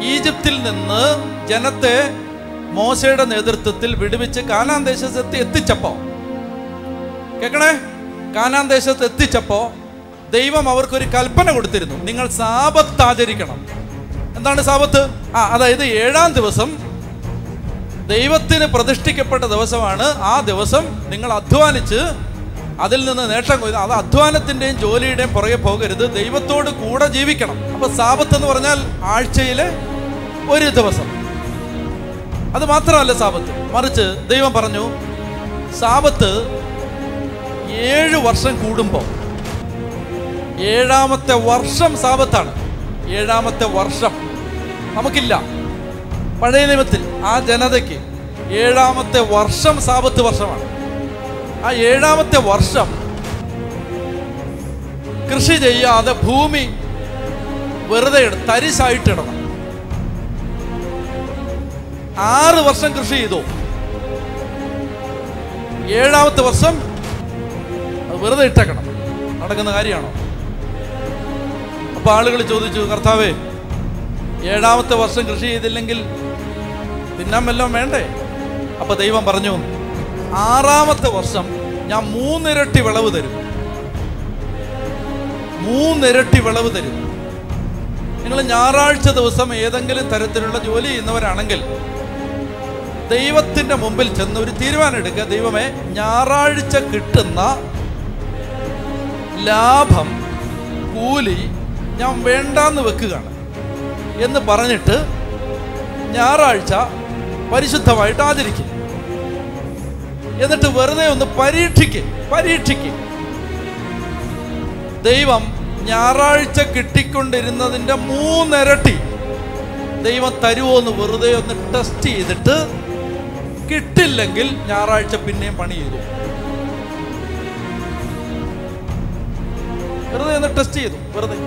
ഈജിപ്തിൽ നിന്ന് ജനത്തെ മോശയുടെ നേതൃത്വത്തിൽ വിടുവിച്ച് കാനാൻ ദേശത്ത് എത്തിച്ചപ്പോ കേക്കണേ കാനാൻ ദേശത്ത് എത്തിച്ചപ്പോ ദൈവം അവർക്കൊരു കൽപ്പന കൊടുത്തിരുന്നു നിങ്ങൾ സാപത്ത് ആചരിക്കണം എന്താണ് സാപത്ത് ആ അതായത് ഏഴാം ദിവസം ദൈവത്തിന് പ്രതിഷ്ഠിക്കപ്പെട്ട ദിവസമാണ് ആ ദിവസം നിങ്ങൾ അധ്വാനിച്ച് അതിൽ നിന്ന് നേട്ടം കൊയ്ത് അത് അധ്വാനത്തിന്റെയും ജോലിയുടെയും പുറകെ പോകരുത് ദൈവത്തോട് കൂടെ ജീവിക്കണം അപ്പൊ സാപത്ത് എന്ന് പറഞ്ഞാൽ ആഴ്ചയിലെ ഒരു ദിവസം അത് മാത്രമല്ല സാപത്ത് മറിച്ച് ദൈവം പറഞ്ഞു സാപത്ത് ഏഴ് വർഷം കൂടുമ്പോൾ ഏഴാമത്തെ വർഷം സാപത്താണ് ഏഴാമത്തെ വർഷം നമുക്കില്ല പഴയ നിയമത്തിൽ ആ ജനതയ്ക്ക് ഏഴാമത്തെ വർഷം സാപത്ത് വർഷമാണ് ആ ഏഴാമത്തെ വർഷം കൃഷി ചെയ്യാതെ ഭൂമി വെറുതെ ഇട- തരിശായിട്ടിടണം ആറ് വർഷം കൃഷി ചെയ്തു ഏഴാമത്തെ വർഷം അത് വെറുതെ ഇട്ടേക്കണം നടക്കുന്ന കാര്യമാണോ അപ്പൊ ആളുകൾ ചോദിച്ചു കർത്താവേ ഏഴാമത്തെ വർഷം കൃഷി ചെയ്തില്ലെങ്കിൽ തിന്നാൻ വല്ലതും വേണ്ടേ അപ്പൊ ദൈവം പറഞ്ഞു ആറാമത്തെ വർഷം ഞാൻ മൂന്നിരട്ടി വിളവ് തരും മൂന്നിരട്ടി വിളവ് തരും നിങ്ങൾ ഞായറാഴ്ച ദിവസം ഏതെങ്കിലും തരത്തിലുള്ള ജോലി ചെയ്യുന്നവരാണെങ്കിൽ ദൈവത്തിന്റെ മുമ്പിൽ ചെന്ന് ഒരു തീരുമാനം എടുക്കുക ദൈവമേ ഞായറാഴ്ച കിട്ടുന്ന ലാഭം കൂലി ഞാൻ വേണ്ടാന്ന് വെക്കുകയാണ് എന്ന് പറഞ്ഞിട്ട് ഞായറാഴ്ച പരിശുദ്ധമായിട്ട് ആചരിക്കും എന്നിട്ട് വെറുതെ ഒന്ന് പരീക്ഷിക്കും പരീക്ഷിക്കും ദൈവം ഞായറാഴ്ച കിട്ടിക്കൊണ്ടിരുന്നതിൻ്റെ മൂന്നിരട്ടി ദൈവം തരുമോ എന്ന് വെറുതെ ഒന്ന് ടെസ്റ്റ് ചെയ്തിട്ട് കിട്ടില്ലെങ്കിൽ ഞായറാഴ്ച പിന്നെയും പണി ചെയ്തു വെറുതെ ഒന്ന് ടെസ്റ്റ് ചെയ്തു വെറുതെ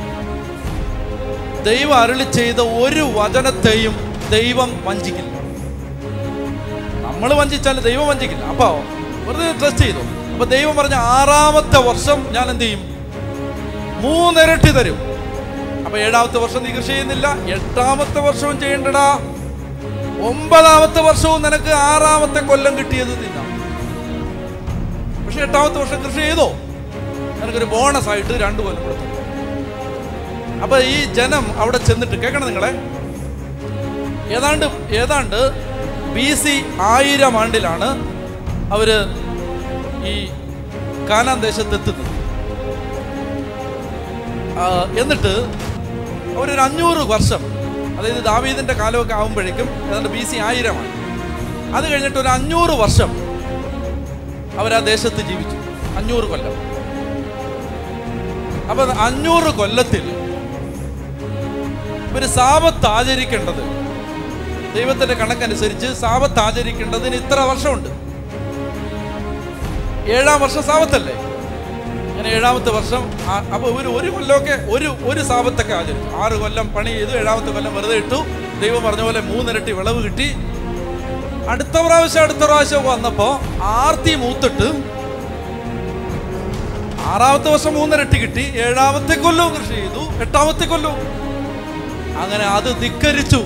ദൈവം അരുളി ചെയ്ത ഒരു വചനത്തെയും ദൈവം വഞ്ചിക്കില്ല നമ്മൾ വഞ്ചിച്ചാൽ ദൈവം വഞ്ചിക്കില്ല അപ്പോ വെറുതെ ടെസ്റ്റ് ചെയ്തു അപ്പൊ ദൈവം പറഞ്ഞ ആറാമത്തെ വർഷം ഞാൻ എന്ത് ചെയ്യും മൂന്നിരട്ടി തരും അപ്പൊ ഏഴാമത്തെ വർഷം നീ കൃഷി ചെയ്യുന്നില്ല എട്ടാമത്തെ വർഷവും ചെയ്യണ്ടടാ ഒമ്പതാമത്തെ വർഷവും നിനക്ക് ആറാമത്തെ കൊല്ലം കിട്ടിയത് തിന്നാം പക്ഷെ എട്ടാമത്തെ വർഷം കൃഷി ചെയ്തോ നിനക്കൊരു ബോണസ് ആയിട്ട് രണ്ടു കൊല്ലം കൊടുത്തു അപ്പൊ ഈ ജനം അവിടെ ചെന്നിട്ട് കേൾക്കണം നിങ്ങളെ ഏതാണ്ട് ഏതാണ്ട് ബി സി ആയിരം ആണ്ടിലാണ് അവര് ഈ കാനാൻ ദേശത്തെത്തുന്നത് ആ, എന്നിട്ട് അവരൊരു അഞ്ഞൂറ് വർഷം അതായത് ദാവീദിന്റെ കാലമൊക്കെ ആകുമ്പോഴേക്കും ഏതാണ്ട് ബി സി ആയിരമാണ് അത് കഴിഞ്ഞിട്ട് ഒരു അഞ്ഞൂറ് വർഷം അവർ ആ ദേശത്ത് ജീവിച്ചു അഞ്ഞൂറ് കൊല്ലം അപ്പൊ അഞ്ഞൂറ് കൊല്ലത്തിൽ ഇവര് സാപത്ത് ആചരിക്കേണ്ടത് ദൈവത്തിന്റെ കണക്കനുസരിച്ച് സാപത്ത് ആചരിക്കേണ്ടതിന് ഇത്ര വർഷമുണ്ട് ഏഴാം വർഷം സാപത്തല്ലേ അങ്ങനെ ഏഴാമത്തെ വർഷം ആ- അപ്പൊ ഒരു ഒരു കൊല്ലമൊക്കെ ഒരു ഒരു സാപത്തൊക്കെ ആചരിച്ചു ആറ് കൊല്ലം പണി ചെയ്തു ഏഴാമത്തെ കൊല്ലം വെറുതെ ഇട്ടു ദൈവം പറഞ്ഞ പോലെ മൂന്നിരട്ടി വിളവ് കിട്ടി അടുത്ത പ്രാവശ്യം അടുത്ത പ്രാവശ്യം വന്നപ്പോ ആർത്തി മൂത്തിട്ട് ആറാമത്തെ വർഷം മൂന്നിരട്ടി കിട്ടി ഏഴാമത്തെ കൊല്ലവും കൃഷി ചെയ്തു എട്ടാമത്തെ കൊല്ലവും അങ്ങനെ അത് ധിക്കരിച്ചു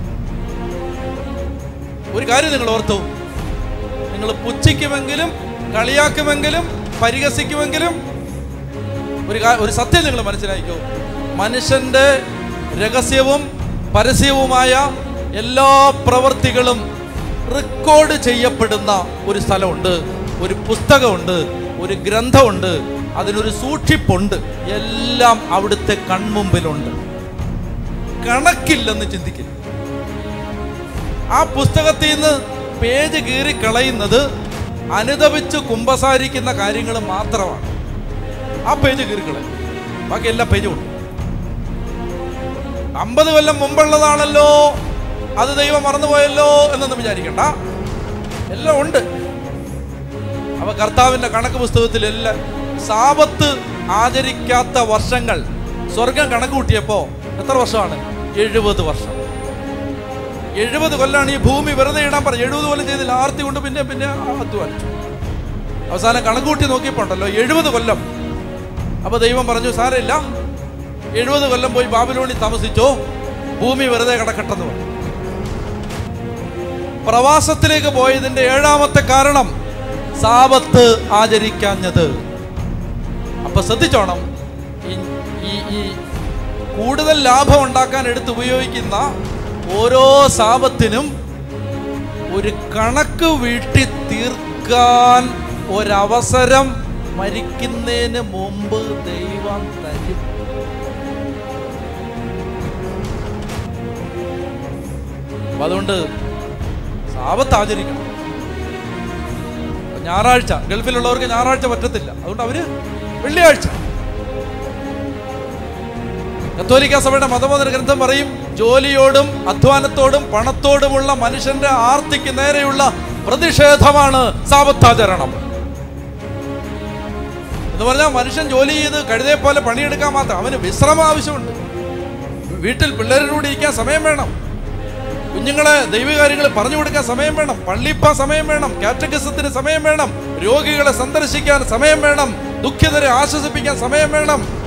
ഒരു കാര്യം നിങ്ങൾ ഓർത്തു നിങ്ങൾ പുച്ഛിക്കുമെങ്കിലും കളിയാക്കുമെങ്കിലും പരിഹസിക്കുമെങ്കിലും ഒരു കാ- ഒരു സത്യം നിങ്ങൾ മനസ്സിലാക്കിക്കോ മനുഷ്യന്റെ രഹസ്യവും പരസ്യവുമായ എല്ലാ പ്രവൃത്തികളും റെക്കോർഡ് ചെയ്യപ്പെടുന്ന ഒരു സ്ഥലമുണ്ട് ഒരു പുസ്തകമുണ്ട് ഒരു ഗ്രന്ഥമുണ്ട് അതിനൊരു സൂക്ഷിപ്പുണ്ട് എല്ലാം അവിടുത്തെ കൺമുമ്പിലുണ്ട് കണക്കില്ലെന്ന് ചിന്തിക്കില്ല ആ പുസ്തകത്തിൽ നിന്ന് പേജ് കീറി കളയുന്നത് അനുദപിച്ച് കുമ്പസാരിക്കുന്ന കാര്യങ്ങൾ മാത്രമാണ് ആ പേജ് കീറി കളയും ബാക്കി എല്ലാ പേജും ഉണ്ട് അമ്പത് കൊല്ലം മുമ്പുള്ളതാണല്ലോ അത് ദൈവം മറന്നുപോയല്ലോ എന്നൊന്നും വിചാരിക്കണ്ട എല്ലാം ഉണ്ട് അപ്പൊ കർത്താവിന്റെ കണക്ക് പുസ്തകത്തിൽ എല്ലാം സാപത്ത് ആചരിക്കാത്ത വർഷങ്ങൾ സ്വർഗം കണക്ക് കൂട്ടിയപ്പോ എത്ര വർഷമാണ് എഴുപത് വർഷം എഴുപത് കൊല്ലാണ് ഈ ഭൂമി വെറുതെ ഇടാൻ പറഞ്ഞു എഴുപത് കൊല്ലം ചെയ്തില്ല ആർത്തി കൊണ്ട് പിന്നെ പിന്നെ അധ്വാനിച്ചു അവസാനം കണക്കൂട്ടി നോക്കിയപ്പോണ്ടല്ലോ എഴുപത് കൊല്ലം അപ്പൊ ദൈവം പറഞ്ഞു സാരമില്ല എഴുപത് കൊല്ലം പോയി ബാബിലോണിൽ താമസിച്ചോ ഭൂമി വെറുതെ കിടക്കട്ടെന്ന് പറഞ്ഞു പ്രവാസത്തിലേക്ക് പോയതിന്റെ ഏഴാമത്തെ കാരണം സാപത്ത് ആചരിക്കാഞ്ഞത് അപ്പൊ ശ്രദ്ധിച്ചോണം ഈ ഈ ഈ കൂടുതൽ ലാഭം ഉണ്ടാക്കാൻ എടുത്ത് ഉപയോഗിക്കുന്ന ഓരോ സാപത്തിനും ഒരു കണക്ക് വീട്ടി തീർക്കാൻ ഒരവസരം മരിക്കുന്നതിന് മുമ്പ് ദൈവം തരും അപ്പൊ അതുകൊണ്ട് സാപത്ത് ആചരിക്കണം ഞായറാഴ്ച ഗൾഫിലുള്ളവർക്ക് ഞായറാഴ്ച പറ്റത്തില്ല അതുകൊണ്ട് അവര് വെള്ളിയാഴ്ച കത്തോലിക്ക സഭയുടെ മതബോധന ഗ്രന്ഥം പറയും ജോലിയോടും അധ്വാനത്തോടും പണത്തോടുമുള്ള മനുഷ്യന്റെ ആർത്തിക്ക് നേരെയുള്ള പ്രതിഷേധമാണ് സാപത്താചരണം എന്ന് പറഞ്ഞാൽ മനുഷ്യൻ ജോലി ചെയ്ത് കഴുതയെ പോലെ പണിയെടുക്കാൻ മാത്രം അവന് വിശ്രമം ആവശ്യമുണ്ട് വീട്ടിൽ പിള്ളേരോട് ഇരിക്കാൻ സമയം വേണം കുഞ്ഞുങ്ങളെ ദൈവകാര്യങ്ങൾ പറഞ്ഞു കൊടുക്കാൻ സമയം വേണം പള്ളിപ്പാൻ സമയം വേണം കാറ്റഗസത്തിന് സമയം വേണം രോഗികളെ സന്ദർശിക്കാൻ സമയം വേണം ദുഃഖിതരെ ആശ്വസിപ്പിക്കാൻ സമയം വേണം